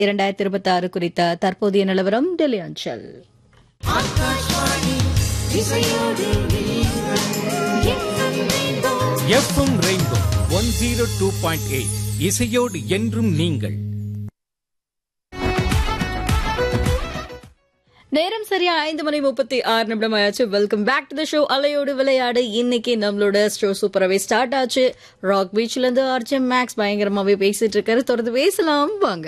இரண்டாயிரத்தி இருபத்தி ஆறு குறித்த தற்போதைய நிலவரம் டெல்லி அஞ்சல் FM Rainbow one zero two point eight இசையோடு என்றும் நீங்கள் நேரம் சரியா ஐந்து மணி முப்பத்தி ஆறு நிமிடம் ஆயாச்சு welcome back to the show அலையோடு விளையாடு இன்னைக்கு நம்மளோட ஷோ சூப்பராகவே ஸ்டார்ட் ஆச்சு ராக் பீச்ல இருந்து ஆர்ஜம் மேக்ஸ் பயங்கரமாவே பேசிட்டு இருக்காரு தொடர்ந்து பேசலாம் வாங்க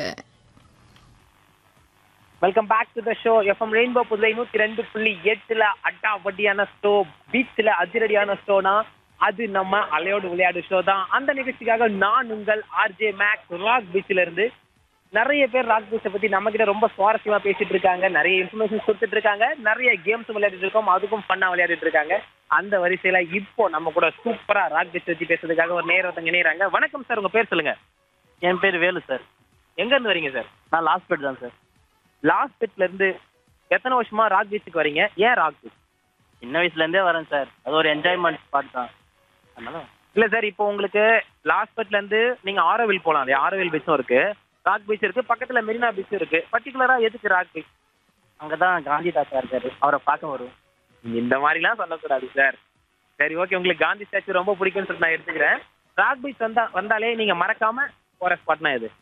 welcome back to the show FM Rainbow Puduvai நூத்தி ரெண்டு புள்ளி எட்டுல அட்டா வட்டியான ஷோ பீச்ல அதிரடியான ஷோனா அது நம்ம அலையோடு விளையாடு ஷோ தான் அந்த நிகழ்ச்சிக்காக நான் உங்கள் ஆர்ஜே மேக்ஸ் ராக் பீச்ல இருந்து நிறைய பேர் ராக் பீச்சை பத்தி நம்ம கிட்ட ரொம்ப சுவாரஸ்யமா பேசிட்டு இருக்காங்க நிறைய இன்ஃபர்மேஷன் கொடுத்துட்டு இருக்காங்க நிறைய கேம்ஸ் விளையாடிட்டு இருக்கோம் அதுக்கும் ஃபன்னா விளையாடிட்டு இருக்காங்க அந்த வரிசையில இப்போ நம்ம கூட சூப்பரா ராக் பீச் பத்தி பேசுறதுக்காக ஒரு நேரம் ஒருத்தங்க இணையறாங்க வணக்கம் சார் உங்க பேர் சொல்லுங்க என் பேர் வேலு சார் எங்க இருந்து வரீங்க சார் நான் லாஸ்ட் பெட் தான் சார் லாஸ்ட் பெட்ல இருந்து எத்தனை வருஷமா ராக் பீச்சுக்கு வரீங்க ஏன் ராக் பீச் சின்ன வயசுல இருந்தே வரேன் சார் அது ஒரு என்ஜாய்மெண்ட் ஸ்பாட் தான் அதனால இல்ல சார் இப்போ உங்களுக்கு லாஸ்ட் பெட்ல இருந்து நீங்க ஆரோவில் போலாம் இல்லையா ஆரோவில் பீச்சும் இருக்கு ராக் பீச் இருக்கு பக்கத்துல மெரினா பீச் இருக்கு பர்டிகுலரா எதுக்கு ராக் பீச் அங்கதான் காந்தி தாத்தா இருக்காரு அவரை பார்க்க வருவோம் இந்த மாதிரிலாம் சொல்லக்கூடாது சார் சரி ஓகே உங்களுக்கு காந்தி ஸ்டாச்சு ரொம்ப பிடிக்கும்னு சொல்லிட்டு நான் எடுத்துக்கிறேன் ராக் பீச் வந்தா வந்தாலே நீங்க மறக்காம போற ஸ்பாட்னா எது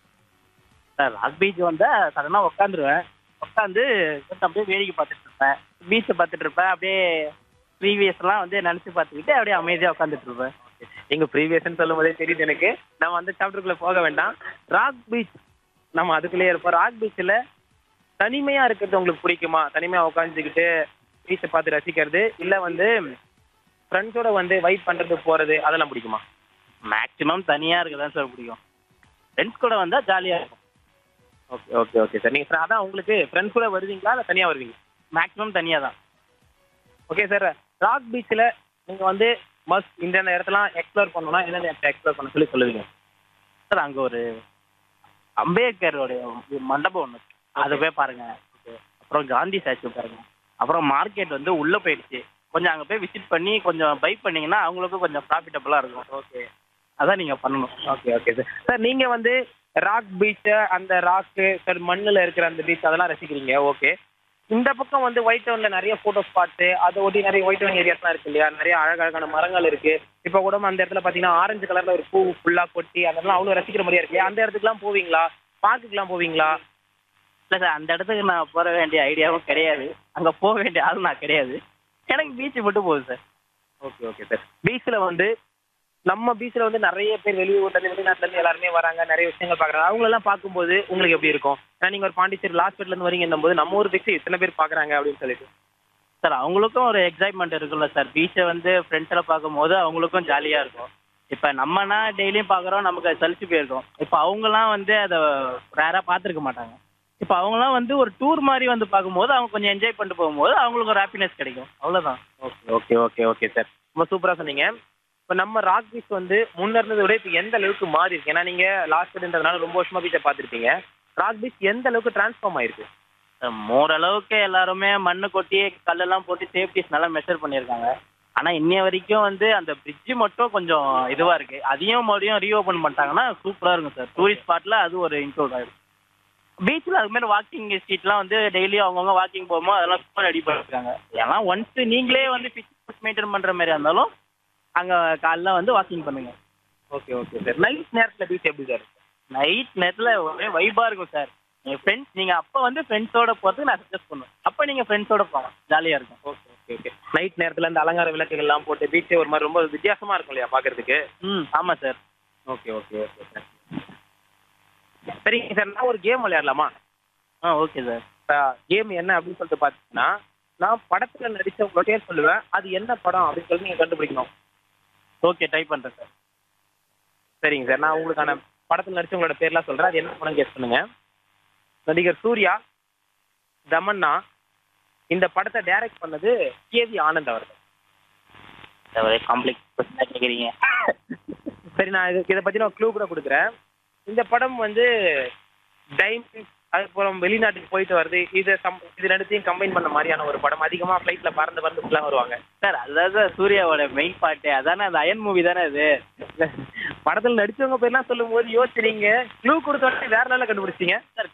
சார் ராக் பீச் வந்தா சடனா உட்காந்துருவேன் உட்காந்து கொஞ்சம் அப்படியே வேடிக்கை பார்த்துட்டு இருப்பேன் பீச்சை பார்த்துட்டு இருப்பேன் அப்படியே ப்ரீவியஸ்லாம் வந்து நினச்சி பார்த்துக்கிட்டு அப்படியே அமைதியாக உட்காந்துட்டு இருப்பேன் எங்க ப்ரீவியஸ்னு சொல்லும் போதே தெரியுது எனக்கு நம்ம அந்த சாப்டருக்குள்ள போக வேண்டாம் ராக் பீச் நம்ம அதுக்குள்ளேயே இருப்போம் ராக் பீச்ல தனிமையா இருக்கிறது உங்களுக்கு பிடிக்குமா தனிமையா உட்காந்துக்கிட்டு பீச்சை பார்த்து ரசிக்கிறது இல்ல வந்து ஃப்ரெண்ட்ஸோட வந்து வைப் பண்றது போறது அதெல்லாம் பிடிக்குமா மேக்ஸிமம் தனியாக இருக்க தான் சார் பிடிக்கும் ஃப்ரெண்ட்ஸ் கூட வந்தால் ஜாலியாக இருக்கும் ஓகே ஓகே ஓகே சார் நீங்க அதான் உங்களுக்கு ஃப்ரெண்ட்ஸ் கூட வருவீங்களா இல்ல தனியா வருவீங்க மேக்ஸிமம் தனியாக தான் ஓகே சார் ராக் பீச்ல நீங்க வந்து மஸ்ட் இந்த இடத்தெல்லாம் எக்ஸ்ப்ளோர் பண்ணணும்னா என்னென்ன எக்ஸ்ப்ளோர் பண்ண சொல்லி சொல்லுவீங்க சார் அங்கே ஒரு அம்பேத்கரோடைய மண்டபம் ஒன்று அதை போய் பாருங்க அப்புறம் காந்தி ஸ்டாச்சு பாருங்க அப்புறம் மார்க்கெட் வந்து உள்ள போயிடுச்சு கொஞ்சம் அங்கே போய் விசிட் பண்ணி கொஞ்சம் பை பண்ணீங்கன்னா அவங்களுக்கும் கொஞ்சம் ப்ராஃபிட்டபுளாக இருக்கும் ஓகே அதான் நீங்கள் பண்ணணும் ஓகே ஓகே சார் சார் நீங்க வந்து ராக் பீச் அந்த ராக்கு சார் மண்ணுல இருக்கிற அந்த பீச் அதெல்லாம் ரசிக்கிறீங்க ஓகே இந்த பக்கம் வந்து ஒயிட் டவுன்ல நிறைய போட்டோ ஸ்பாட்ஸ் அதை ஒட்டி நிறைய ஒயிட் டவுன் ஏரியாஸ்லாம் இருக்கு இல்லையா நிறைய அழகழகான மரங்கள் இருக்கு இப்போ கூட அந்த இடத்துல பாத்தீங்கன்னா ஆரஞ்சு கலர்ல ஒரு பூ ஃபுல்லா கொட்டி அதெல்லாம் அவ்வளவு ரசிக்கிற மாதிரியா இருக்கு அந்த இடத்துக்குலாம் போவீங்களா பார்க்குக்குலாம் போவீங்களா இல்லை சார் அந்த இடத்துக்கு நான் போக வேண்டிய ஐடியாவும் கிடையாது அங்கே போக வேண்டிய ஆள் நான் கிடையாது எனக்கு பீச்சு மட்டும் போகுது சார் ஓகே ஓகே சார் பீச்ல வந்து நம்ம பீச்ல வந்து நிறைய பேர் வெளியூர்ல இருந்து வெளிநாட்டுல இருந்து எல்லாருமே வராங்க நிறைய விஷயங்கள் பாக்குறாங்க அவங்க எல்லாம் பார்க்கும்போது உங்களுக்கு எப்படி இருக்கும் ஏன்னா நீங்க ஒரு பாண்டிச்சேரி லாஸ்ட் பெட்ல இருந்து வரீங்க போது நம்ம ஊர் பீச் இத்தனை பேர் பாக்குறாங்க அப்படின்னு சொல்லிட்டு சார் அவங்களுக்கும் ஒரு எக்ஸைட்மெண்ட் இருக்குல்ல சார் பீச்சை வந்து ஃப்ரெண்ட்ஸில் பார்க்கும்போது அவங்களுக்கும் ஜாலியாக இருக்கும் இப்போ நம்மனா டெய்லியும் பார்க்குறோம் நமக்கு அது சலிச்சு போயிருக்கும் இப்போ அவங்கலாம் வந்து அதை ரேராக பார்த்துருக்க மாட்டாங்க இப்போ அவங்கலாம் வந்து ஒரு டூர் மாதிரி வந்து பார்க்கும்போது அவங்க கொஞ்சம் என்ஜாய் பண்ணிட்டு போகும்போது அவங்களுக்கு ஒரு ஹாப்பினஸ் கிடைக்கும் அவ்வளோதான் okay okay okay okay sir ரொம்ப சூப்பரா சொன்னீங்க இப்போ நம்ம ராக் பீச் வந்து முன்ன இருந்ததை விட இப்போ எந்த அளவுக்கு மாறி இருக்கு ஏன்னா நீங்க லாஸ்ட் பெட்ன்றதுனால ரொம்ப வருஷமா பீச்சை பார்த்துருப்பீங்க ராக் பீச் எந்த அளவுக்கு டிரான்ஸ்ஃபார்ம் ஆயிருக்கு ஓரளவுக்கு எல்லாருமே மண்ணு கொட்டி கல்லெல்லாம் போட்டு சேஃப்டிஸ் நல்லா மெஷர் பண்ணியிருக்காங்க ஆனால் இன்னைய வரைக்கும் வந்து அந்த பிரிட்ஜு மட்டும் கொஞ்சம் இதுவாக இருக்கு அதையும் மறுபடியும் ரீஓப்பன் பண்ணிட்டாங்கன்னா சூப்பராக இருக்கும் சார் டூரிஸ்ட் ஸ்பாட்டில் அது ஒரு இன்க்ளூட் ஆகிடும் பீச்சில் அது மாதிரி வாக்கிங் ஸ்ட்ரீட்லாம் வந்து டெய்லி அவங்கவுங்க வாக்கிங் போகும்போது அதெல்லாம் சூப்பர் ரெடி பண்ணிருக்காங்க ஏன்னா ஒன்ஸ் நீங்களே வந்து பிச் மெயின்டைன் பண்ணுற மாதிரி இருந்தாலும் அங்கே காலைல வந்து வாக்கிங் பண்ணுங்க ஓகே ஓகே சார் நைட் நேரத்தில் பீச் எப்படி சார் நைட் நேரத்தில் ஒரே வைபாக இருக்கும் சார் நீங்கள் ஃப்ரெண்ட்ஸ் நீங்கள் அப்போ வந்து ஃப்ரெண்ட்ஸோட போகிறதுக்கு நான் சஜஸ்ட் பண்ணுவேன் அப்போ நீங்கள் ஃப்ரெண்ட்ஸோட போகலாம் ஜாலியாக இருக்கும் ஓகே ஓகே ஓகே நைட் நேரத்தில் இந்த அலங்கார விளக்குகள் எல்லாம் போட்டு பீச்சே ஒரு மாதிரி ரொம்ப வித்தியாசமா இருக்கும் இல்லையா பார்க்கறதுக்கு ம் ஆமாம் sir okay okay okay sir சரிங்க சார் நான் ஒரு கேம் விளையாடலாமா ஆ ஓகே சார் கேம் என்ன அப்படின்னு சொல்லிட்டு பார்த்தீங்கன்னா நான் படத்துல நடிச்சவங்களோட பேர் சொல்லுவேன் அது என்ன படம் அப்படின்னு சொல்லி நீங்க கண்டுபிடிக்கணும் ஓகே ட்ரை பண்ணுறேன் சார் சரிங்க சார் நான் உங்களுக்கான படத்துல நடிச்சவங்களோட பேர்லாம் சொல்றேன் அது என்ன படம் கெஸ் பண்ணுங்க நடிகர் சூர்யா தமன்னா இந்த படத்தை டைரக்ட் பண்ணது கேவி ஆனந்த் அவர்கள் ஒரே காம்ப்ளெக்ஸ் கொஸ்டின் கேட்குறீங்க சரி நான் இது இதை பத்தி நான் க்ளூ கூட கொடுக்குறேன் இந்த படம் வந்து டைம் அதுக்கப்புறம் வெளிநாட்டுக்கு போயிட்டு வருது இதை சம் இது ரெண்டுத்தையும் கம்பைன் பண்ண மாதிரியான ஒரு படம் அதிகமா ஃப்ளைட்ல பறந்து பறந்துலாம் வருவாங்க சார் அதான் சார் சூர்யாவோட மெயின் பாட்டு அதானே அந்த அயன் மூவி தானே அது படத்துல நடிச்சவங்க பேர்லாம் சொல்லும் போது யோசிச்சீங்க க்ளூ கொடுத்த உடனே வேற லெவலில் கண்டுபிடிச்சீங்க சார்